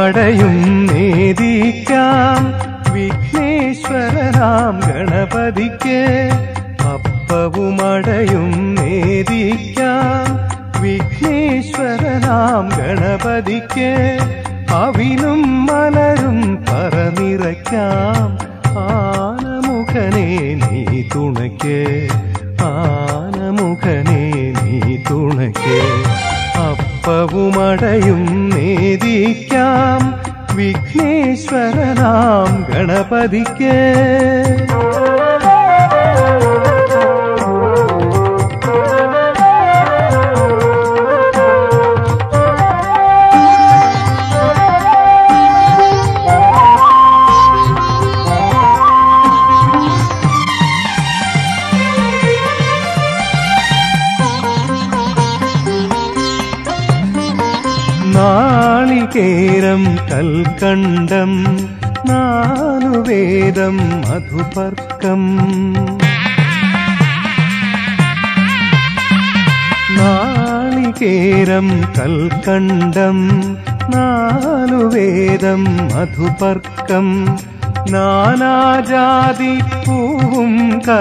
അപ്പവുമടയും നേദിക്കാം വിഘ്നേശ്വരനാം ഗണപതിക്ക് അപ്പവുമടയും നേദിക്കാം വിഘ്നേശ്വരനാം ഗണപതിക്ക് അവിനും മലരും പറനിറയ്ക്കാം ആനമുഖനെ നീ തുണയ്ക്ക് ആനമുഖനെ നീ തുണയ്ക്ക് അപ്പവുമടയും നേദിക്കാം വിഘ്നേശ്വരനാം ഗണപതിക്ക് നാളികേരം കൽക്കണ്ടം നാലുവേദം മധുപർക്കം നാളികേരം കൽക്കണ്ടം നാലുവേദം മധുപർക്കം നാനാജാതി പൂവും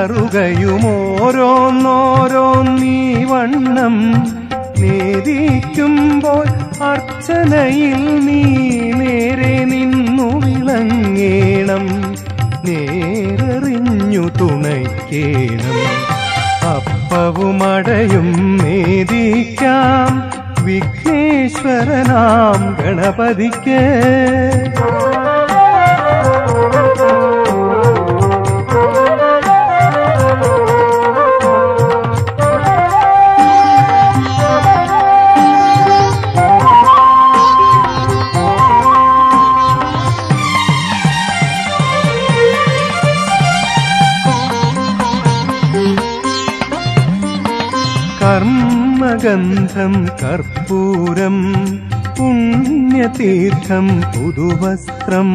കറുകയുമോരോന്നോരോന്നീ വണ്ണം നേദിക്കുമ്പോൾ അർച്ചനയിൽ നീ നേരെ നിന്നു വിളങ്ങേണം നേരെറിഞ്ഞു തുണയ്ക്കേണം അപ്പവുമടയും നേദിക്കാം വിഘ്നേശ്വരനാം ഗണപതിക്ക് കർമ്മഗന്ധം കർപ്പൂരം പുണ്യതീർത്ഥം പുതുവസ്ത്രം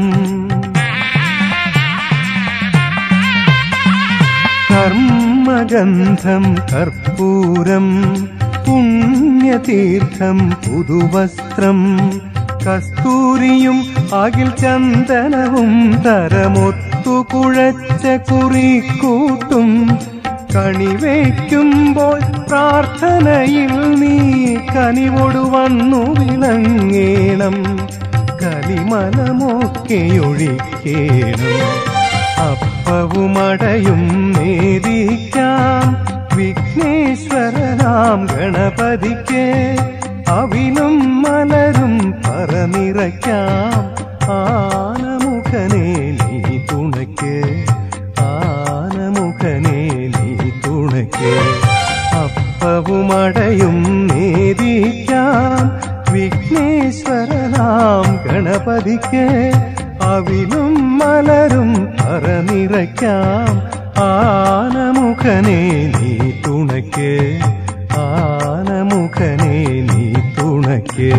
കർമ്മഗന്ധം കർപ്പൂരം പുണ്യതീർത്ഥം പുതുവസ്ത്രം കസ്തൂരിയും അകിൽ ചന്ദനവും തരമൊത്തു കുഴച്ച കുറിക്കൂട്ടും കണിവയ്ക്കുമ്പോൾ പ്രാർത്ഥനയിൽ നീ കനിവൊടു വന്നു വിളങ്ങേണം കലിമലമൊക്കെയൊഴിക്കേണം അപ്പവുമടയും നേദിക്കാം വിഘ്നേശ്വരനാം ഗണപതിക്ക് അവിനും മലരും പറനിറയ്ക്കാം ആനമുഖനെ നീ തുണയ്ക്ക് ആനമുഖനെ നീ തുണയ്ക്ക് അപ്പവുമടയും നേദിക്കാം വിഘ്നേശ്വരനാം ഗണപതിക്ക് അവിലും മലരും പറനിറയ്ക്കാം ആനമുഖനെ നീ തുണയ്ക്ക് ആനമുഖനെ നീ തുണയ്ക്ക്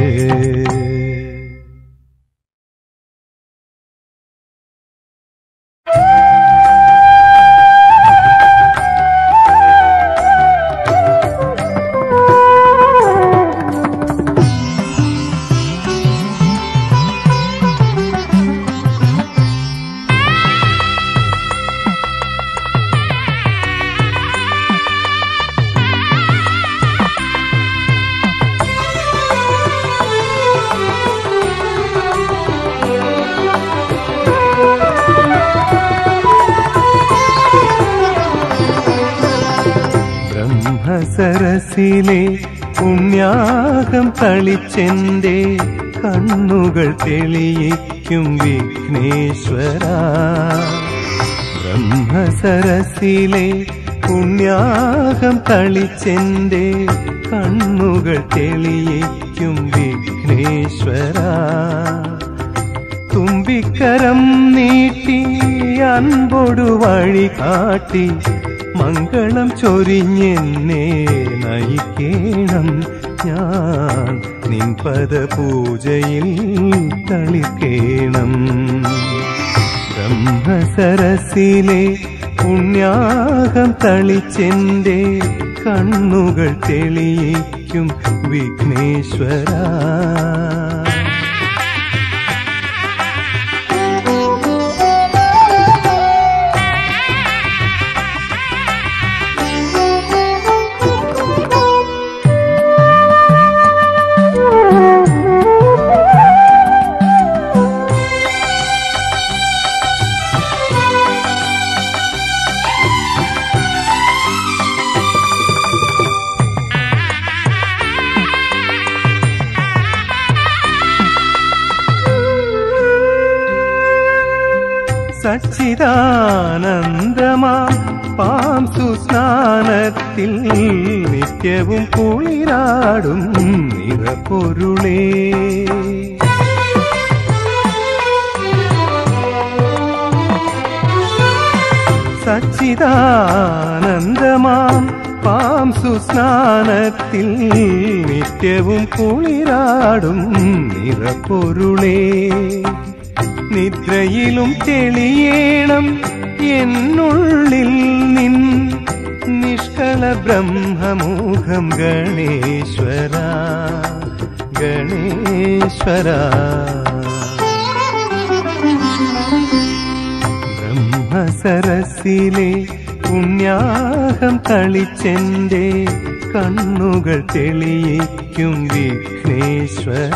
ബ്രഹ്മസരസിലെ പുണ്യാഹം തളിച്ചെന്റെ കണ്ണുകൾ തെളിയിക്കും വിഘ്നേശ്വര ബ്രഹ്മസരസിലെ പുണ്യാഹം തളിച്ചെന്റെ കണ്ണുകൾ തെളിയിക്കും വിഘ്നേശ്വര തുമ്പിക്കരം നീട്ടി അൻപൊടു വഴി കാട്ടി മംഗളം ചൊരിഞ്ഞെന്നെ നയിക്കേണം ഞാൻ നിൻ പദപൂജയിൽ തളിക്കേണം ബ്രഹ്മസരസിലെ പുണ്യാഹം തളിച്ചെന്റെ കണ്ണുകൾ തെളിയിക്കും വിഘ്നേശ്വര സച്ചിദാനന്ദമാ പാം സുസ്നാനത്തിൽ നിത്യവും കുളിരാടും നിറപൊരുളേ സച്ചിദാനന്ദമാം പാം സുസ്നാനത്തിൽ നിത്യവും കുളിരാടും നിറപൊരുളേ നിദ്രയിലും തെളിയേണം എന്നുള്ളിൽ നിൻ നിഷ്കള ബ്രഹ്മമുഖം ഗണേശ്വര ഗണേശ്വര ബ്രഹ്മസരസിലെ പുണ്യാഹം തളിച്ചെന്റെ കണ്ണുകൾ തെളിയിക്കും വിഘ്നേശ്വര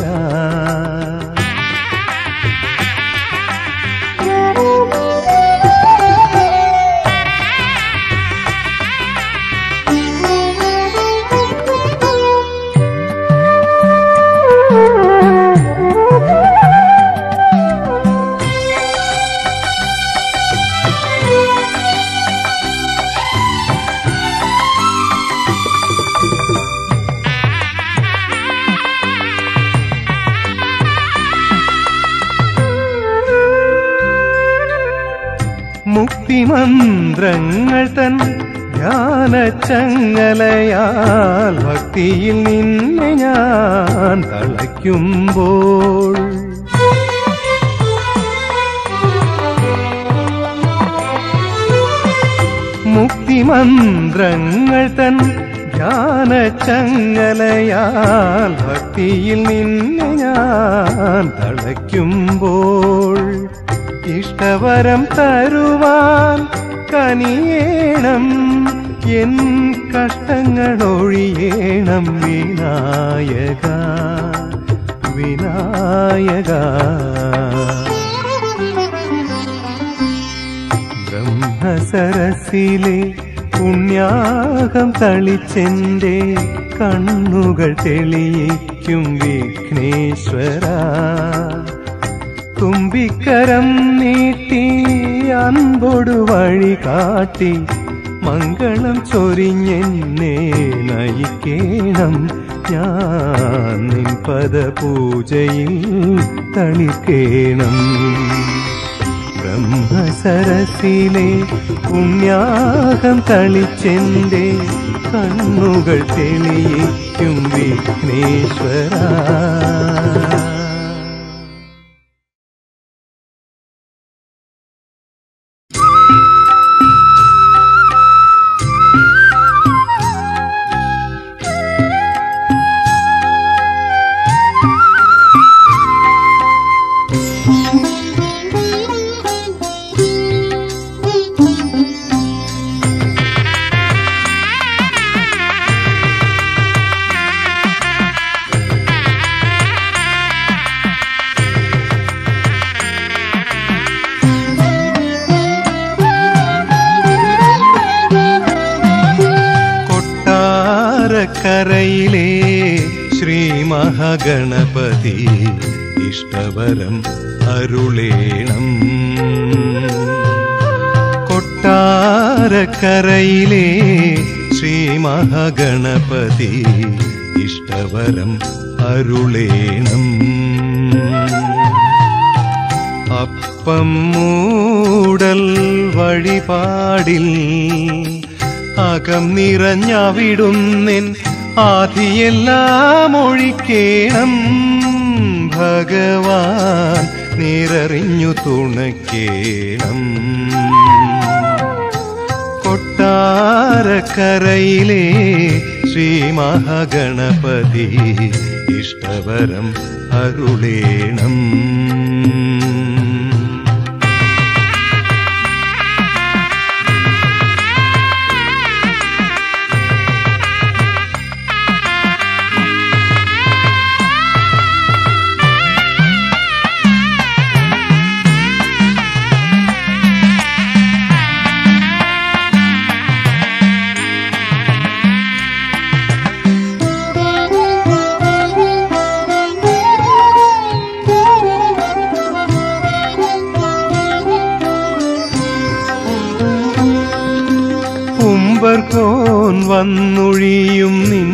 മുക്തിമന്ത്രങ്ങൾ തൻ ധ്യാനച്ചങ്ങലയാൽ ഭക്തിയിൽ നിന്നെ ഞാൻ തളയ്ക്കുമ്പോൾ മുക്തിമന്ത്രങ്ങൾ തൻ ധ്യാനച്ചങ്ങലയാൽ ഭക്തിയിൽ നിന്നെ ഞാൻ തളയ്ക്കുമ്പോൾ ഇഷ്ടവരം തരുവാൻ കനിയേണം എൻ കഷ്ടങ്ങളൊഴിയേണം വിനായക വിനായക ബ്രഹ്മസരസിലെ പുണ്യാഹം തളിച്ചെന്റെ കണ്ണുകൾ തെളിയിക്കും വിഘ്നേശ്വര തുമ്പിക്കരം നീട്ടി അൻപൊടു വഴി കാട്ടി മംഗളം ചൊരിഞ്ഞെന്നെ നയിക്കേണം ഞാൻ നിൻ പദപൂജയിൽ തളിക്കേണം ബ്രഹ്മസരസിലെ പുണ്യാഹം തളിച്ചെന്റെ കണ്ണുകൾ തെളിയിക്കും വിഘ്നേശ്വര കൊട്ടാരക്കരയിലെ ശ്രീ മഹാഗണപതി ഇഷ്ടവരം അരുളേണം കൊട്ടാരക്കരയിലെ ശ്രീ മഹാഗണപതി ഇഷ്ടവരം അരുളേണം അപ്പം മൂടൽ വഴിപാടിൽ അകം നിറഞ്ഞവിടുന്നിൻ ആദിയെല്ലാം ഒഴിക്കേണം ഭഗവാൻ നിററിഞ്ഞു തുണക്കേണം കൊട്ടാരക്കരയിലെ ശ്രീ മഹാഗണപതി ഇഷ്ടവരം അരുളേണം Thank you. ഉമ്പർകോൻ വന്നൊഴിയും നിൻ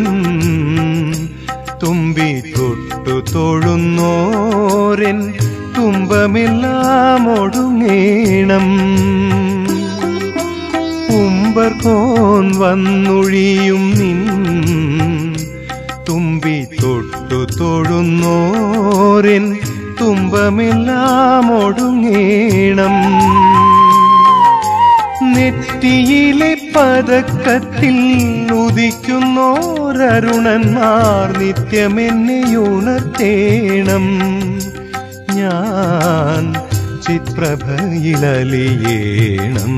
തുമ്പി തൊട്ടു തൊഴുന്നോരൻ തുമ്പമെല്ലാം ഒടുങ്ങേണം ഉമ്പർകോൻ വന്നൊഴിയും നിൻ തുമ്പി തൊട്ടു തൊഴുന്നോരൻ തുമ്പമെല്ലാം ഒടുങ്ങേണം നെറ്റിയിലെ പതക്കത്തിൽ ഉദിക്കുന്നോരരുണന്മാർ നിത്യമെന്നെ ഉണർത്തേണം ഞാൻ ചിത്രഭയിലലിയേണം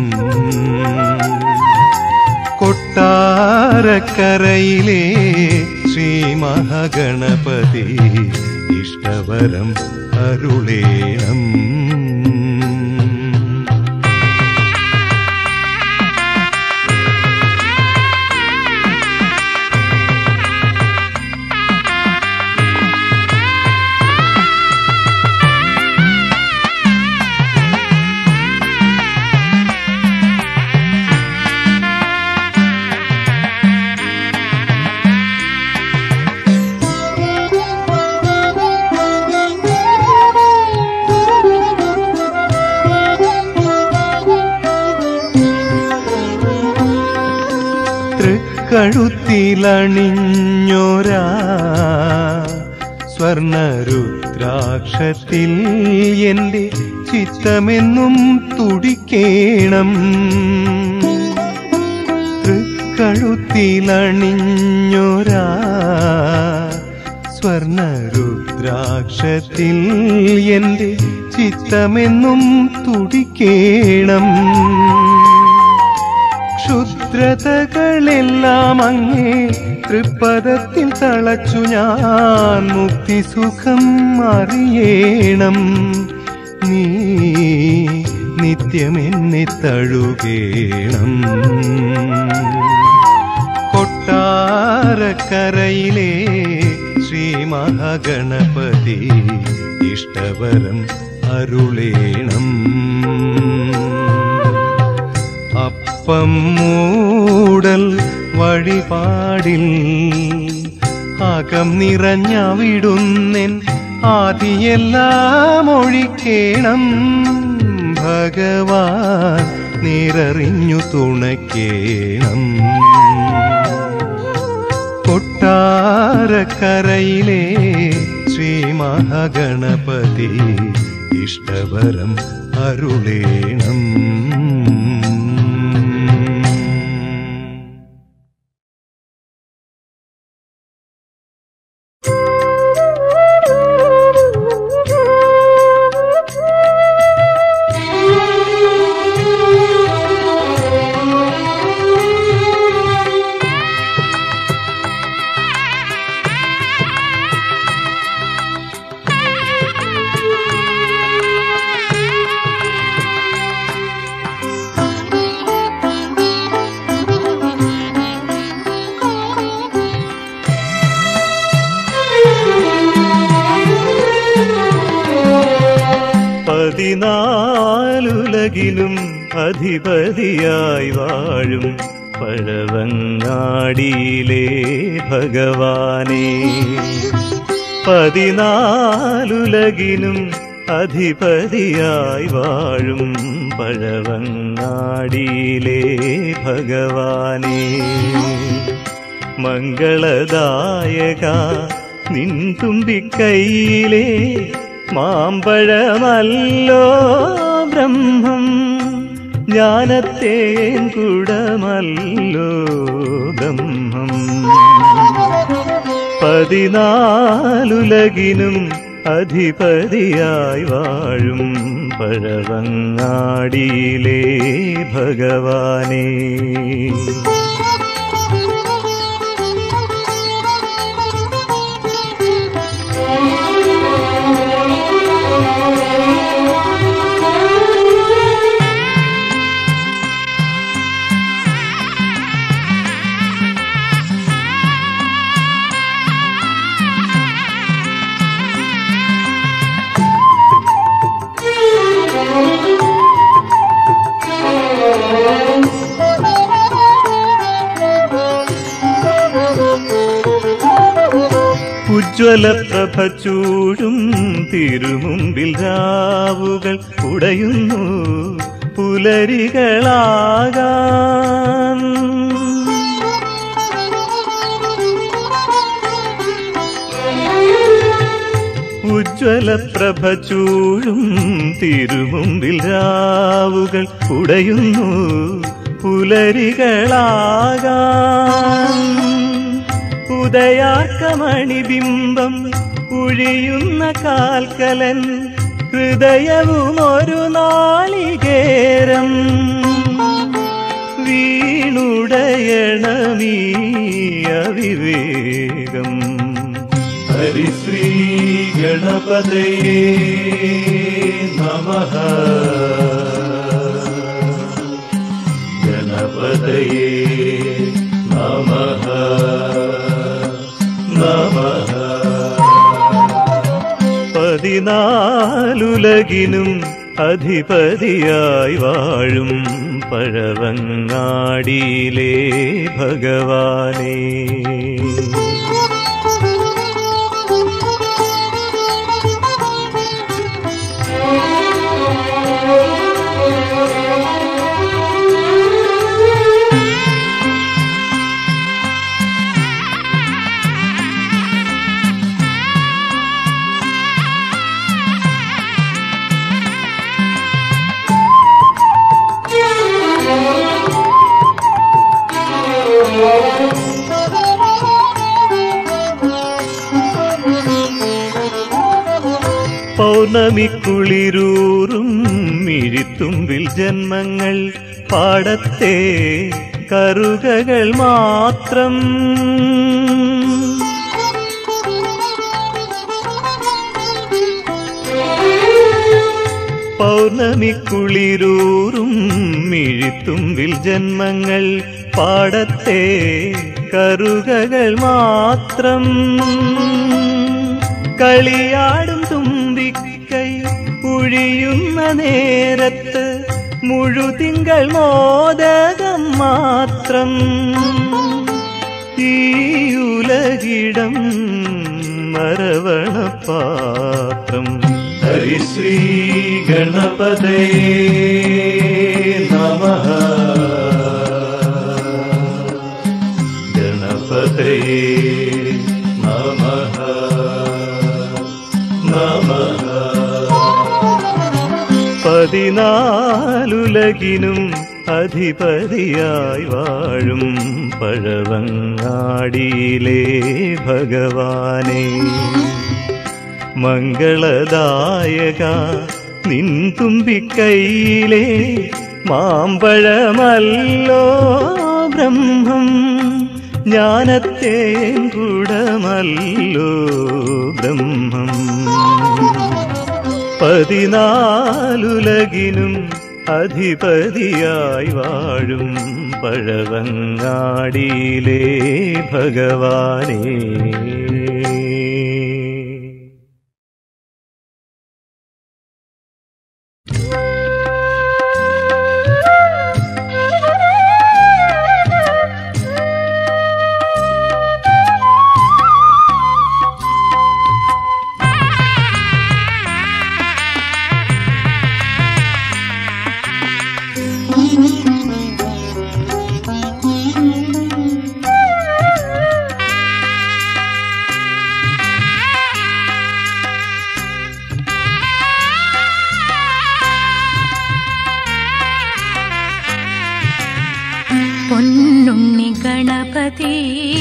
കൊട്ടാരക്കരയിലെ ശ്രീ മഹാഗണപതി ഇഷ്ടവരം അരുളേണം തൃക്കഴുത്തിലണിഞ്ഞോരാ സ്വർണരുദ്രാക്ഷത്തിൽ എന്റെ ചിത്തമെന്നും തുടിക്കേണം തൃക്കഴുത്തിലണിഞ്ഞോരാ സ്വർണരുദ്രാക്ഷത്തിൽ എന്റെ ചിത്തമെന്നും തുടിക്കേണം ക്ഷുദ്രതകളെല്ലാം അങ്ങേ തൃപ്പദത്തിൽ തളച്ചു ഞാൻ മുക്തി സുഖം അറിയണം നീ നിത്യമെന്നെ തഴുകേണം കൊട്ടാരക്കരയിലെ ശ്രീ മഹാഗണപതി ഇഷ്ടവരം അരുളേണം അപ്പം മൂടൽ വഴിപാടിൽ അകം നിറഞ്ഞവിടുന്നെൻ ആദിയെല്ലാം ഒഴിക്കേണം ഭഗവാൻ നിററിഞ്ഞു തുണയ്ക്കേണം കൊട്ടാരക്കരയിലെ ശ്രീ മഹാഗണപതി ഇഷ്ടവരം അരുളേണം പതിനാലുലകിലും അധിപതിയായി വാഴും പഴവങ്ങാടിയിലെ ഭഗവാനെ പതിനാലുലകിനും അധിപതിയായി വാഴും പഴവങ്ങാടിയിലെ ഭഗവാനെ മംഗളദായക നിൻ തുമ്പിക്കൈയിലെ മാമ്പഴമല്ലോ ബ്രഹ്മം ജ്ഞാനത്തേൻ കുടമല്ലോ ബ്രഹ്മം പതിനാലുലകിനും അധിപതിയായി വാഴും പഴവങ്ങാടിയിലെ ഭഗവാനേ ഉജ്ജ്വലപ്രഭ ചൂടും തിരുമുമ്പിൽ രാവുകൾ ഉടയുന്നു പുലരികളാകാൻ ഉജ്ജ്വലപ്രഭ ചൂഴും തിരുമുമ്പിൽ രാവുകൾ ഉടയുന്നു പുലരികളാകാൻ ഉദയാർക്കമണിബിംബം ഒഴിയുന്ന കാൽക്കലൻ ഹൃദയവും ഒരു നാളികേരം വീണുടയണമീ അവിവേകം ഹരിശ്രീ ഗണപതയേ നമഃ ഗണപതയേ നമഃ നമഃ പതിനാലുലകിനും അധിപതിയായി വാഴും പഴവങ്ങാടിയിലെ ഭഗവാനേ പൗർണമിക്കുളിരൂറും മിഴിത്തുമ്പിൽ ജന്മങ്ങൾ പാടത്തെ കറുകകൾ മാത്രം പൗർണമിക്കുളിരൂറും മിഴിത്തുമ്പിൽ ജന്മങ്ങൾ പാടത്തെ കറുകകൾ മാത്രം കളിയാടും തുമ്പിക്കൈ ഒഴിയുന്ന നേരത്ത് മുഴുതിങ്കൾ മോദകം മാത്രം ഈ ഉലകിടം മരവണപാത്രം ഹരിശ്രീ ഗണപതയേ നമഃ ഗണപതയേ നമഃ നമഃ പതിനാലുലകിനും അധിപതിയായി വാഴും പഴവങ്ങാടിയിലെ ഭഗവാനെ മംഗളദായക നിൻ തുമ്പിക്കൈയിലെ മാമ്പഴമല്ലോ ബ്രഹ്മം ജ്ഞാനത്തേൻ കൂടമല്ലോ ബ്രഹ്മം പതിനാലുലകിനും അധിപതിയായി വാഴും പഴവങ്ങാടിയിലെ ഭഗവാനേ പൊന്നുണ്ണി ഗണപതി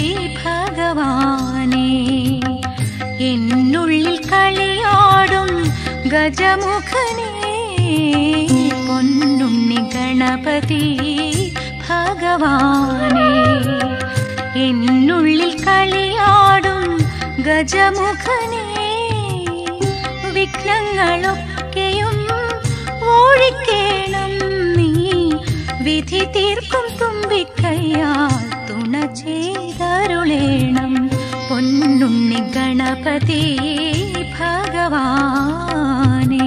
ഭഗവാനേ എന്നുള്ളിൽ കളിയാടും ഗജമുഖനേ പൊന്നുണ്ണി ഗണപതി ഭഗവാനേ എന്നുള്ളിൽ കളിയാടും ഗജമുഖനേ വിഘ്നങ്ങളൊക്കെയും ഓഴിക്കേണം നീ വിധി തീർക്കും തുമ്പിക്കയ്യാൽ തുണ ചെയ്തരുളേണം പൊന്നുണ്ണി ഗണപതി ഭഗവാനേ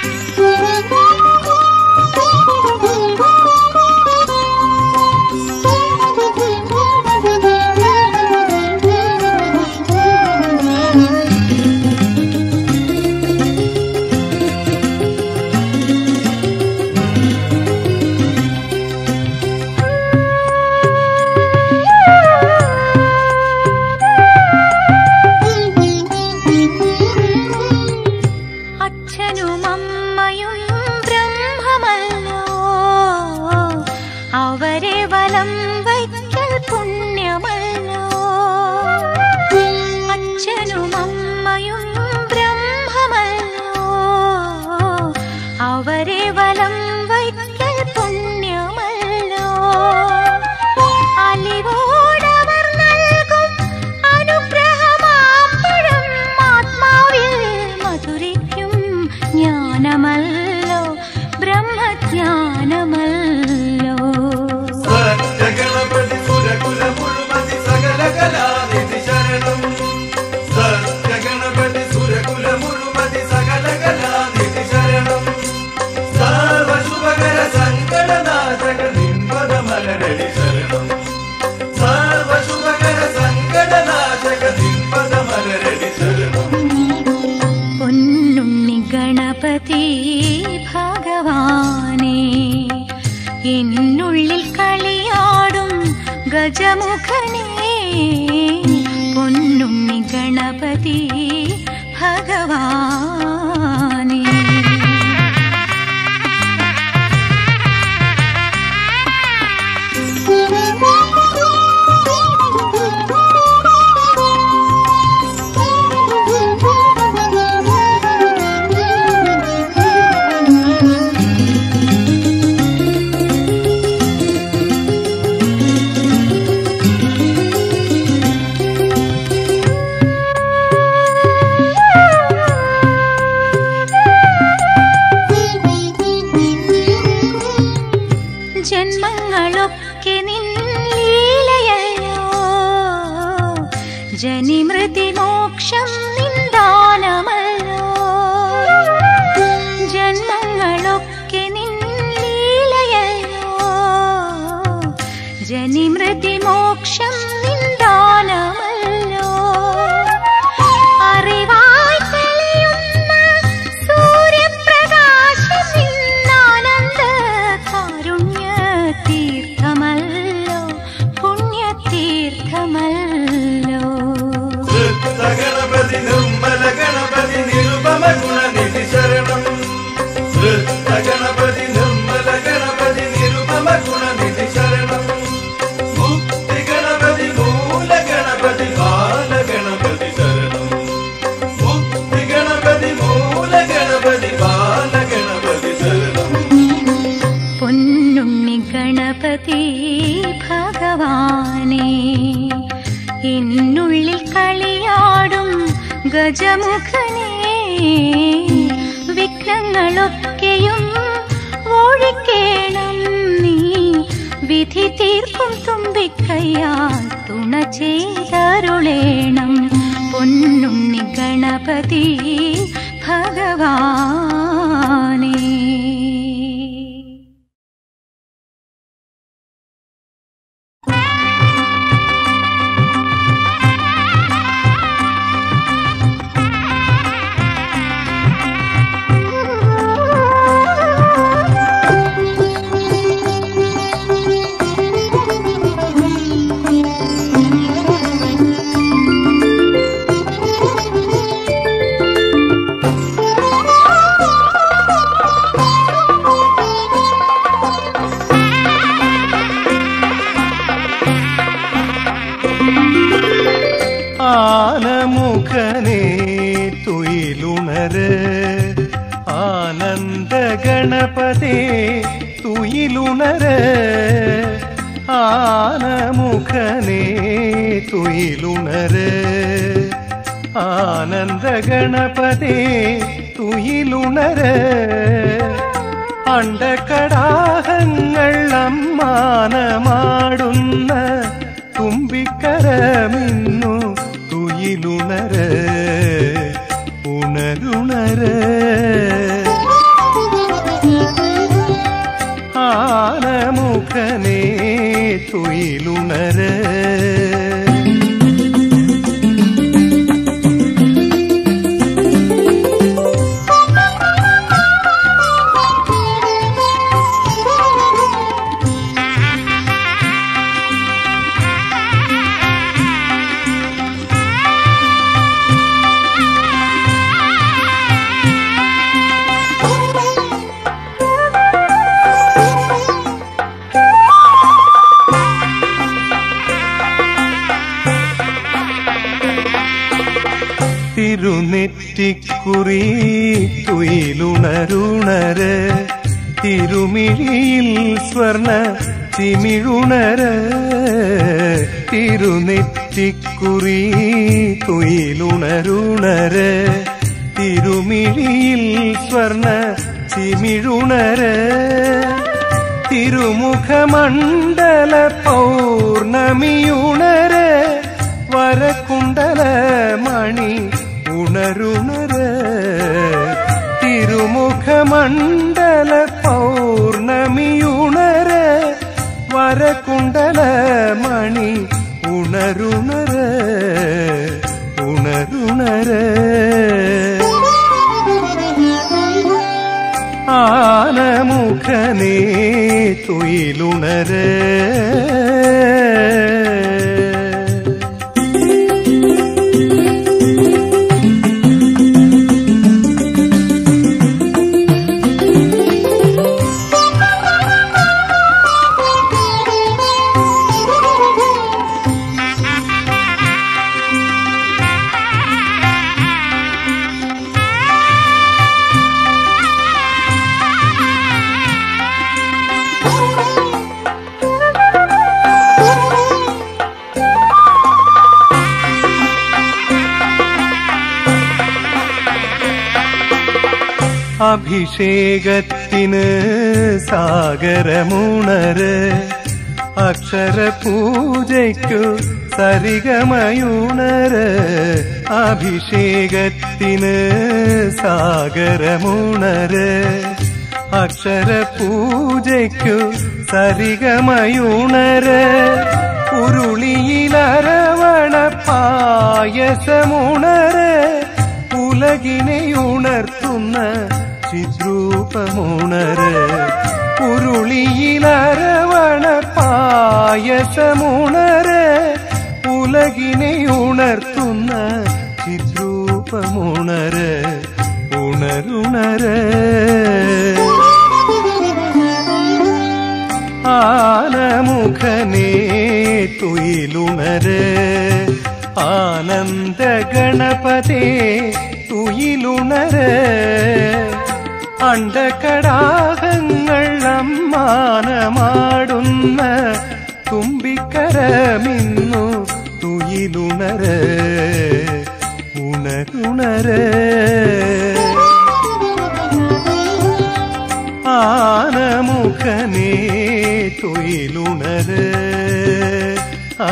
Thank you. അച്ഛനും അമ്മയും ബ്രഹ്മമല്ലോ അവരെ വലം വയ്ക്കൽ പുണ്യമല്ലോ അച്ഛനും അമ്മയും ബ്രഹ്മമല്ലോ അവരെ വലം വയ്ക്കൽ പുണ്യമല്ലോ അലിവോടവർ നൽകും അനുഗ്രഹമാമ്പഴം ആത്മാവിൽ മധുരിക്കും ജ്ഞാനമല്ലോ ബ്രഹ്മജ്ഞാനമല്ലോ സത്യഗണപതി സുരകുല മുഴുമതി സകല കലാനിധി ശരണം സത്യഗണപതി സുരകുല മുഴുമതി സകല കലാനിധി ശരണം സർവശുഭകര സങ്കടനാശക നിൻപദ മലരടി ശരണം സർവശുഭകര സങ്കടനാശക നിൻപദ മലരടി ശരണം പൊന്നുണ്ണി ഗണപതി ഭഗവാനേ എന്നുള്ളിൽ കളിയാടും ഗജമുഖനേ പൊന്നുണ്ണി ഗണപതി ഭഗവാനേ ജന്മങ്ങളൊക്കെ നിൻ ലീലയല്ലോ ജനിമൃതി മോക്ഷം നിന്ദാനമല്ലോ ജന്മങ്ങളൊക്കെ നിൻ ലീലയല്ലോ ജനിമൃതി മോക്ഷം നിന്ദാനമല്ലോ അറിവായി തെളിയുന്ന സൂര്യപ്രകാശം നിന്നാനന്ദ കാരുണ്യ തീർത്ഥമല്ലോ പുണ്യതീർത്ഥമല്ലോ ഗണപതി നിർമ്മല ഗണപതി നിരുപമ ഗുണനിധി ശരണം ഗണപതി നിർമ്മല ഗണപതി നിരുപമ ഗുണനിധി ശരണം മുക്തി ഗണപതി മൂല ഗണപതി ബാല ഗണപതി ശരണം മുക്തി ഗണപതി മൂല ഗണപതി ബാല ഗണപതി ശരണം പൊന്നുണ്ണി ഗണപതി ഭഗവാനേ എന്നുള്ളിൽ കളിയാടും ഗജമുഖനേ വിഘ്നങ്ങളൊക്കെയും ഒഴിക്കേണം നീ വിധി തീർക്കും തുമ്പിക്കയ്യാൽ തുണ ചെയ്തരുളേണം പൊന്നുണ്ണി ഗണപതി ഭഗവാനേ ആനമുഖനേ തുയിലുണര് ആനന്ദ ഗണപതേ തുയിലുണര് ആനമുഖനേ തുയിലുണര് ആനന്ദ ഗണപതേ തുയിലുണര് അണ്ടക്കടാഹങ്ങൾ അമ്മാനമാടുന്ന തുമ്പിക്കരമിന്നു തുയിലുണര് ഉണരുണര് ആനമുഖനേ തുയിലുണര് തിരുനെറ്റിക്കുറി തുയിലുണരുണര് തിരുമിഴിയിൽ സ്വർണ ചിമിഴുണര് തിരുനെറ്റിക്കുറി തുയിലുണരുണര് തിരുമിഴിയിൽ സ്വർണ ചിമിഴുണര് തിരുമുഖമണ്ഡല പൗർണമിയുണര് വരക്കുണ്ടല മണി ഉണരുണര് തിരുമുഖമണ്ഡല പൗർണമിയുണര് വരക്കുണ്ടല മണി ഉണരുണര് ഉണരുണര് ആനമുഖനേ തുയിലുണര് അഭിഷേകത്തിന് സാഗരമുണര് അക്ഷര പൂജയ്ക്കു സരിഗമയുണര് അഭിഷേകത്തിന് സാഗരമുണര് അക്ഷര പൂജയ്ക്കു സരിഗമയുണര് ഉരുളിയിലരവണ പായസമുണര് ഉലകിനെ ഉണർത്തുന്ന ചിദ്രൂപമുണര് ഉരുളിയിലരവണ പായസമുണര് ഉലകിനെ ഉണർത്തുന്ന ചിദ്രൂപമുണര് ഉണരുണര് ആനമുഖനേ തുയിലുണര് ആനന്ദ ഗണപതേ തുയിലുണര് അണ്ടകടാഹങ്ങൾ അമ്മാനമാടുന്ന തുമ്പിക്കരമിന്നു തുയിലുണര് ഉണരുണര് ആനമുഖനേ തുയിലുണര് ആ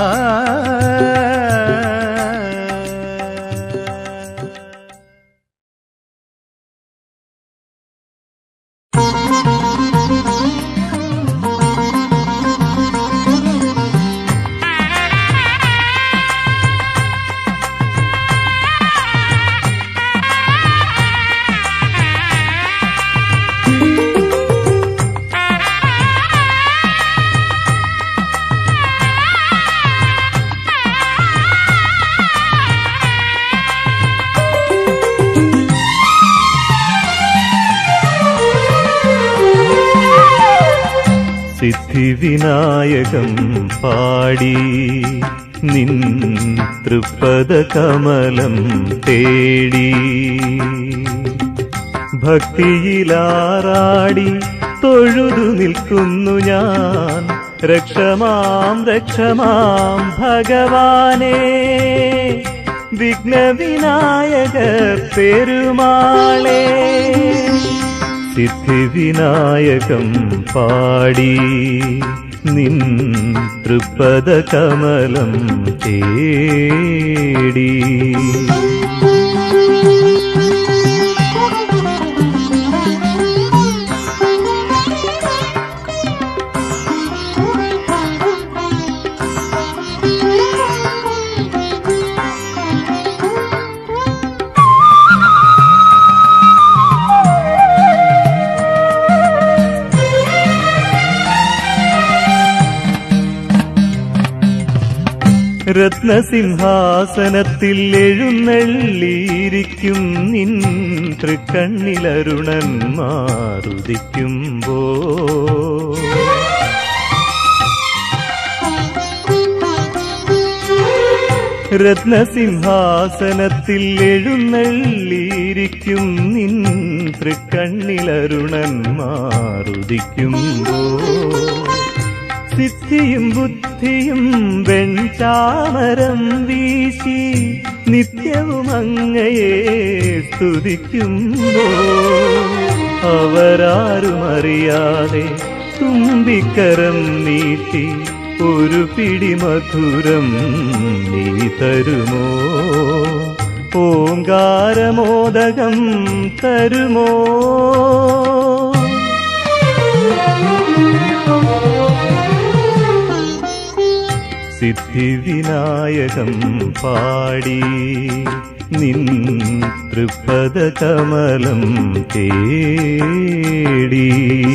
സിദ്ധിവിനായകം പാടി നിൻ തൃപ്പദ കമലം തേടി ഭക്തിയിലാറാടി തൊഴുതു നിൽക്കുന്നു ഞാൻ രക്ഷമാം രക്ഷമാം ഭഗവാനേ വിഘ്നവിനായക പെരുമാളേ സിദ്ധിവിനായകം പാടി നിൻ തൃപ്പദ കമലം തേടി രത്നസിംഹാസനത്തിൽ എഴുന്നള്ളിയിരിക്കും നിൻ തൃക്കണ്ണിലരുണൻ മാറുദിക്കുമ്പോ രത്നസിംഹാസനത്തിൽ എഴുന്നള്ളിയിരിക്കും നിൻ തൃക്കണ്ണിലരുണന്മാരുദിക്കുമ്പോ സിദ്ധിയും ബുദ്ധിയും വെൺചാമരം വീശി നിത്യവും അങ്ങയെ സ്തുതിക്കുമ്പോ അവരാരും അറിയാതെ തുമ്പിക്കരം നീട്ടി ഒരു പിടി മധുരം നീ തരുമോ ഓങ്കാരമോദകം തരുമോ സിദ്ധിവിനായകം പാടി നിൻ തൃപ്പദ കമലം തേടി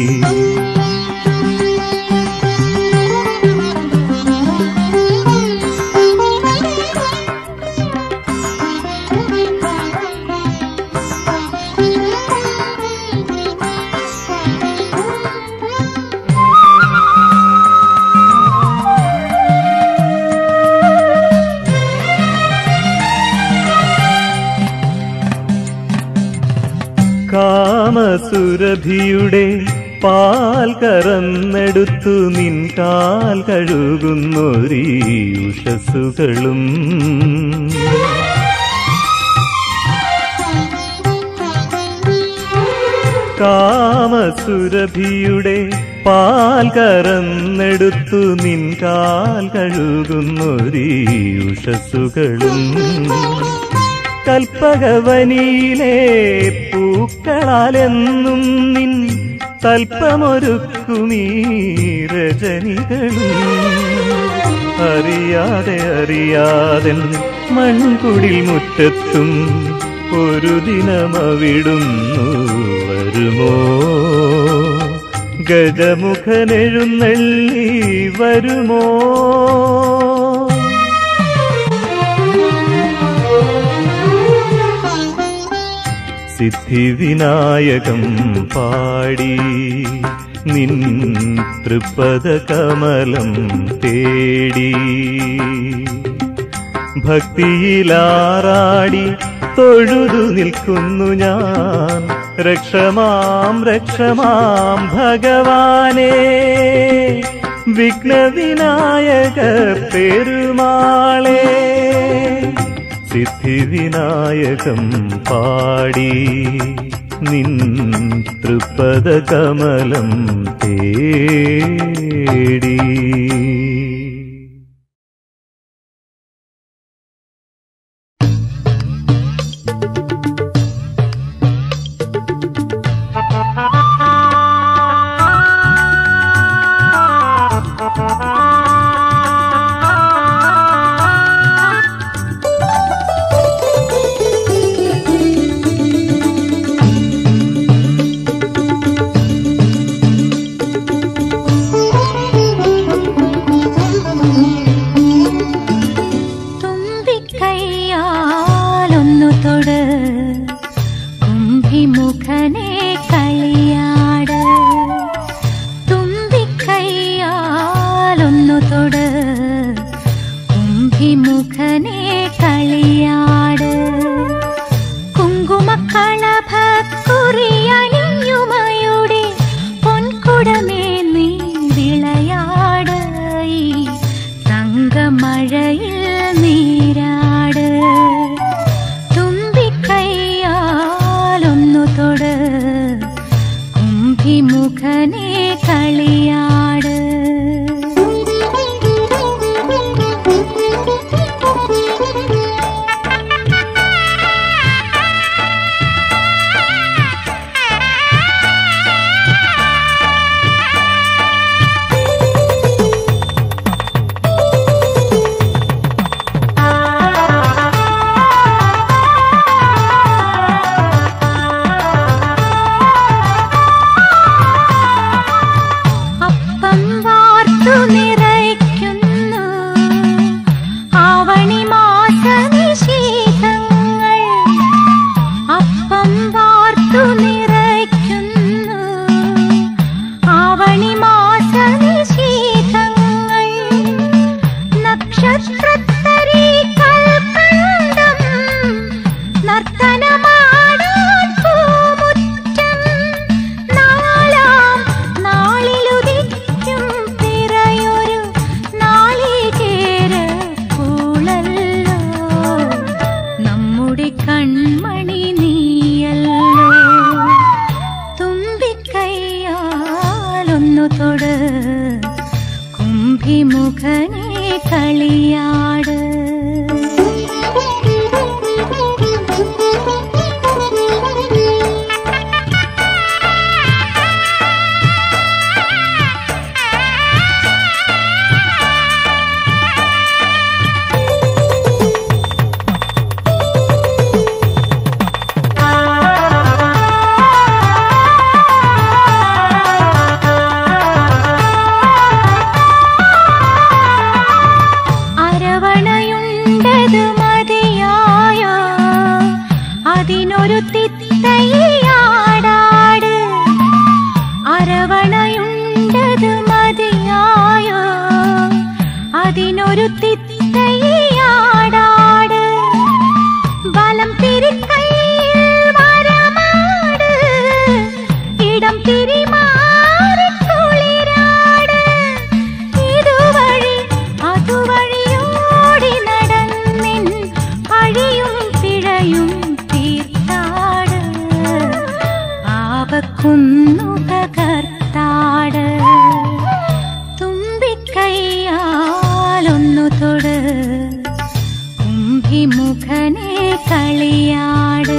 കാമസുരഭിയുടെ പാൽ കറന്നെടുത്തു നിൻ കാൽ കഴുകുന്നൊരീ ഉഷസ്സുകളും കാമസുരഭിയുടെ പാൽ കറന്നെടുത്തു നിൻ കാൽ കഴുകുന്നൊരീ ഉഷസ്സുകളും കൽപ്പകവനിയിലെ പൂക്കളാലെന്നും നിൻ തൽപ്പമൊരുക്കുമീ രജനികളും അറിയാതെ അറിയാതെ മൺകുടിൽ മുറ്റത്തും ഒരു ദിനമവിടുന്നു വരുമോ ഗജമുഖനെഴുന്നള്ളി വരുമോ സിദ്ധിവിനായകം പാടി നിൻ തൃപ്പദ കമലം തേടി ഭക്തിയിലാറാടി തൊഴുതു നിൽക്കുന്നു ഞാൻ രക്ഷമാം രക്ഷമാം ഭഗവാനേ വിഘ്നവിനായക പെരുമാളേ സിദ്ധിവിനായകം പാടി നിൻ തൃപ്പദ കമലം തേടി തുമ്പിക്കൈയാലൊന്നു തൊട് കുംഭിമുഖനെ കളിയാട് തുമ്പിക്കൈയാലൊന്നു തൊട് കുംഭിമുഖനെ കളിയാട് കുങ്കുമക്കളഭക്കുറിയണിഞ്ഞുമയുടെ പൊൻകുടമേ നീ വിളയാട് ഈ തങ്കമഴയിൽ നീരാട് തുമ്പിക്കൈയാലൊന്നു തൊട് കുംഭിമുഖനെ കളിയാട് ഒന്നു തൊട് കുംഭിമുഖനെ കളിയാട് അരവണയുണ്ടത് മതിയായ അതിനൊരു തിത്തയാടാട് അരവണയുണ്ടത് മതിയായ അതിനൊരു തിത്തയാടാട് വലം തിരിക്കൈയിൽ വരമാട് ഇടം തിരിമാറി കുളിരാട് ഇതുവഴി അതുവഴിയോടി നടന്നിൻ പഴിയും പിഴയും തീർത്താട് പാപക്കുന്നുക കർത്താട് തുമ്പിക്കൈയാലൊന്നു തൊട് കുംഭിമുഖനെ കളിയാട്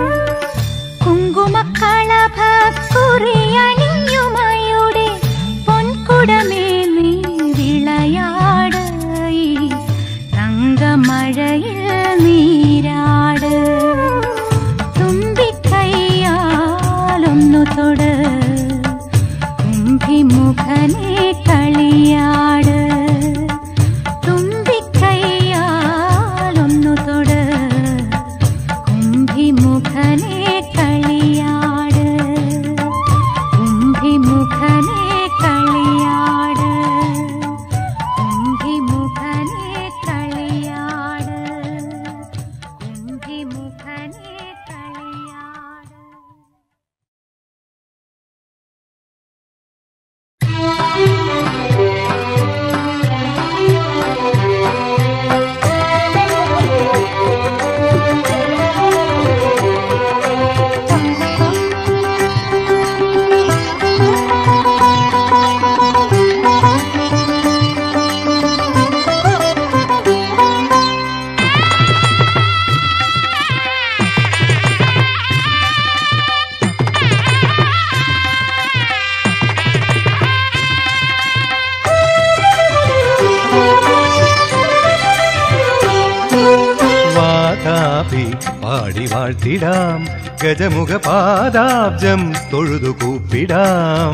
കുങ്കുമക്കളഭക്കുറിയണിയുമയുടെ പൊൻകുടമേ നീ വിളയാട് ഈ തങ്കമഴയിൽ നീരാട് തുമ്പിക്കൈയാലൊന്നു തൊട് കുംഭിമുഖനെ കളിയാട് തുമ്പിക്കൈയാലൊന്നു തൊട് കുംഭിമുഖനെ കളിയാട് കുംഭിമുഖനെ കളിയാട് കുംഭിമുഖനെ കളിയാട് കുംഭിമുഖനെ കളിയാട് വാതാപി പാടി വാഴ്ത്തിടാം ഗജമുഖ പാദാബ്ജം തൊഴുതു കൂപ്പിടാം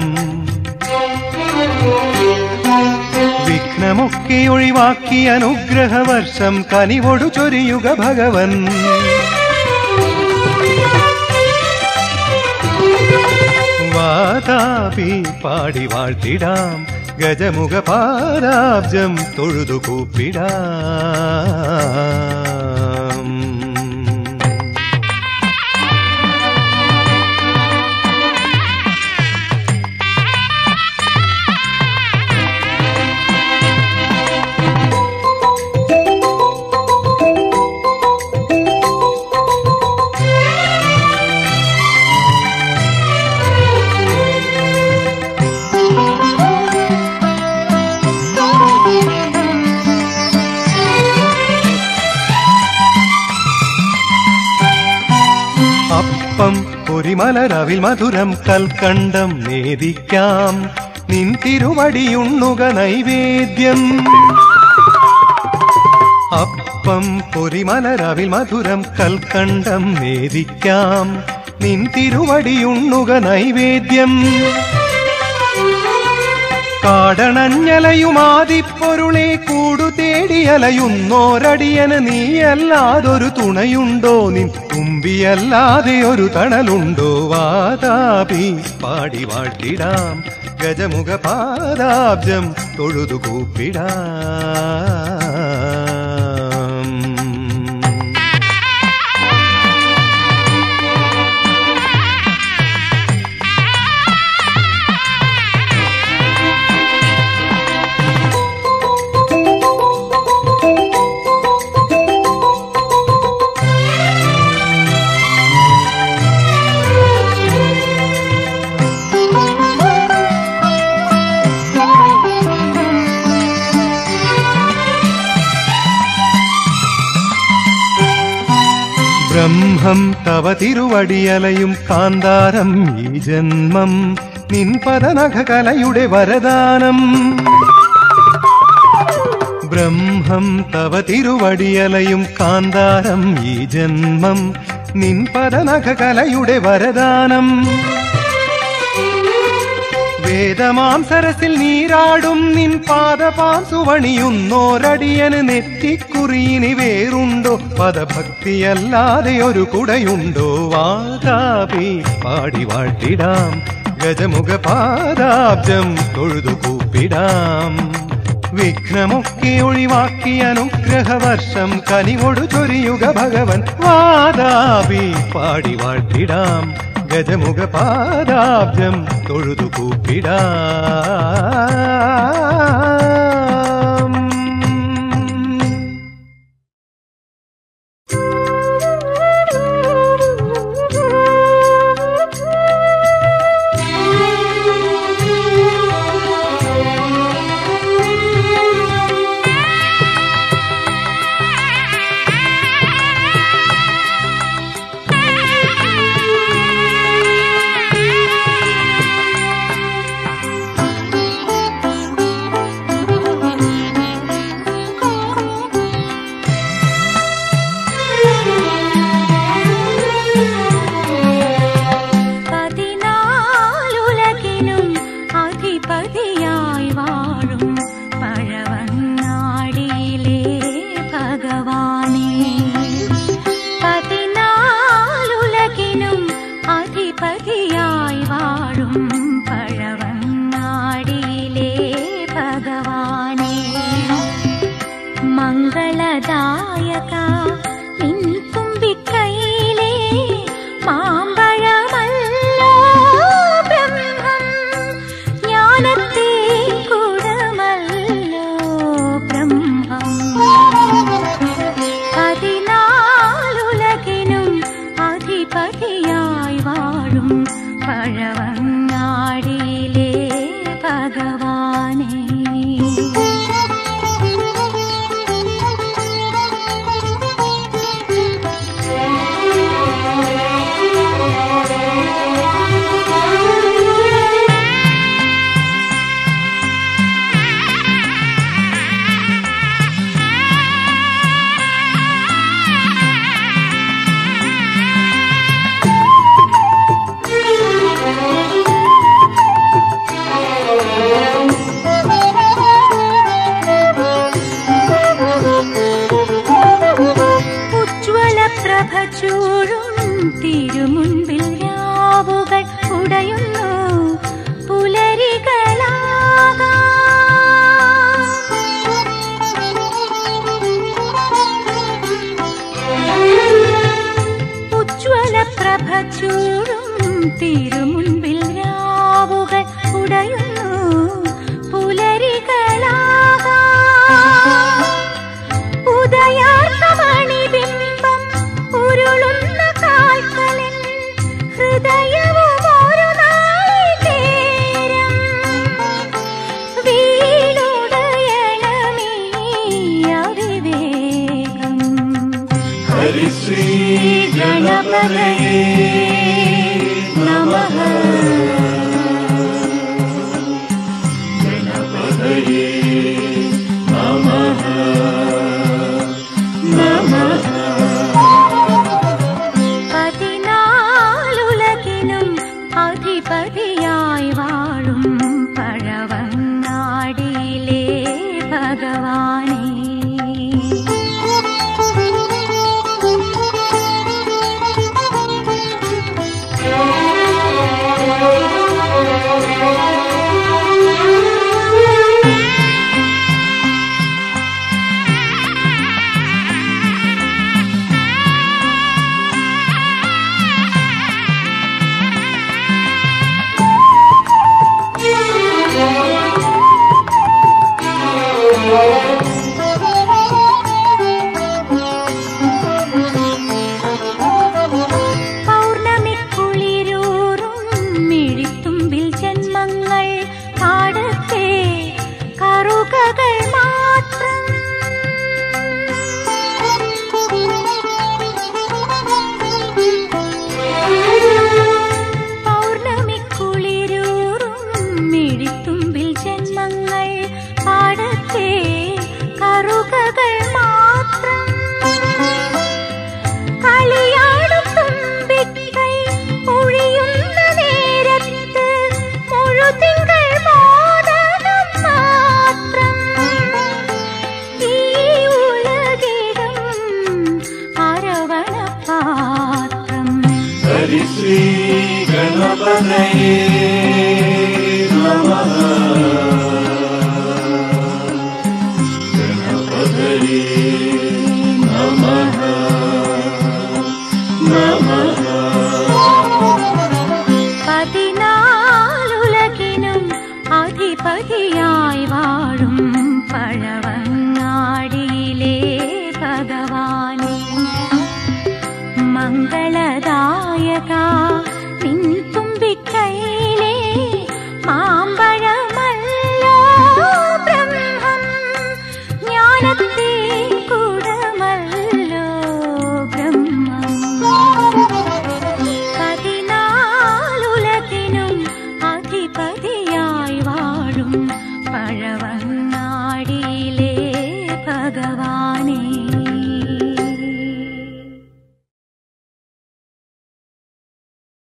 വിഘ്നമൊക്കെ ഒഴിവാക്കി അനുഗ്രഹവർഷം കനിവൊടു ചൊരിയുക ഭഗവൻ വാതാപി പാടി വാഴ്ത്തിടാം ഗജമുഖ പാദാബ്ജം തൊഴുതു കൂപ്പിടാം അപ്പം പൊരിമലരവിൽ മധുരം കൽക്കണ്ടം നേദിക്കാം നിൻ തിരുവടിയുണ്ണുക നൈവേദ്യം അപ്പം പൊരിമലരവിൽ മധുരം കൽക്കണ്ടം നേദിക്കാം നിൻ തിരുവടിയുണ്ണുക നൈവേദ്യം കാടണഞ്ഞലയുമാതിപ്പൊരുളെ കൂടു തേടിയലയുന്നോരടിയന് നീയല്ലാതൊരു തുണയുണ്ടോ നിൻ തുമ്പിയല്ലാതെ ഒരു തണലുണ്ടോ വാതാപി പാടി വാഴ്ത്തിടാം ഗജമുഖ പാദാബ്ജം തൊഴുതു കൂപ്പിടാം ബ്രഹ്മം തവ തിരുവടിയലയും കാന്താരം ഈ ജന്മം നിൻ പദനഖകലയുടെ വരദാനം ബ്രഹ്മം തവ തിരുവടിയലയും കാന്താരം ഈ ജന്മം നിൻ പദനഖകലയുടെ വരദാനം വേദമാം സരസിൽ നീരാടും നിൻ പാദപാം സുവണിയുന്നോരടിയന് നെറ്റിക്കുറിയിനി വേറുണ്ടോ പദഭക്തിയല്ലാതെ ഒരു കുടയുണ്ടോ വാതാപി പാടി വാട്ടിടാം ഗജമുഖ പാദാബ്ജം തൊഴുതു കൂപ്പിടാം വിഘ്നമൊക്കെ ഒഴിവാക്കി അനുഗ്രഹവർഷം കനിവൊടു ചൊരിയുക ഭഗവൻ വാതാപി പാടി വാട്ടിടാം ഗജമുഖ പാദാബ്ജം തൊഴുതു കൂപ്പിടാം പതിനാലുലകിനും അധിപതിയായി വാഴും പഴവങ്ങാടിയിലെ ഭഗവാനേ പതിനാലുലകിനും അധിപതിയായി വാഴും പഴവങ്ങാടിയിലെ ഭഗവാനേ മംഗളദായക നിൻ തുമ്പിക്കൈയിലെ മാമ്പഴമല്ലോ ബ്രഹ്മം ജ്ഞാനത്തെ കുടമല്ലോ ബ്രഹ്മം പതിനാലുലകിനും അധിപതിയായി വാഴും പഴവങ്ങാടിയിലെ ഭഗവാനേ ഉജ്വല പ്രഭ ചൂഴും തിരുമുൻപിൽ രാവുകൾ ഉടയുന്നു പുലരികളാകാം ഉജ്വല പ്രഭ ചൂഴും തിരുമുൻപിൽ രാവുകൾ ഉടയുന്നു പുലരികളാകാം ഉദയാർത്തമണിബിംബം ഉരുളുന്ന കാൽക്കലിൻ ഹൃദയവും ഒരു നാളികേരം വീടുടയണമേ അവിവേകം ഹരിശ്രീ ഗണപതയേ നമഃ ഗണപതയേ പതിനാലുലകിനും അധിപതിയായി വാഴും പഴവങ്ങാടിയിലെ ഭഗവാനേ പതിനാലുലകിനും അധിപതിയായി വാഴും പഴവങ്ങാടിയിലെ ഭഗവാനെ മംഗളദായക നിൻ തുമ്പിക്കൈയിലെ മാമ്പഴമല്ലോ ബ്രഹ്മം ജ്ഞാനത്തെ കൂടമല്ലോ ബ്രഹ്മം പതിനാലുലകിനും അധിപതിയായി വാഴും പഴവ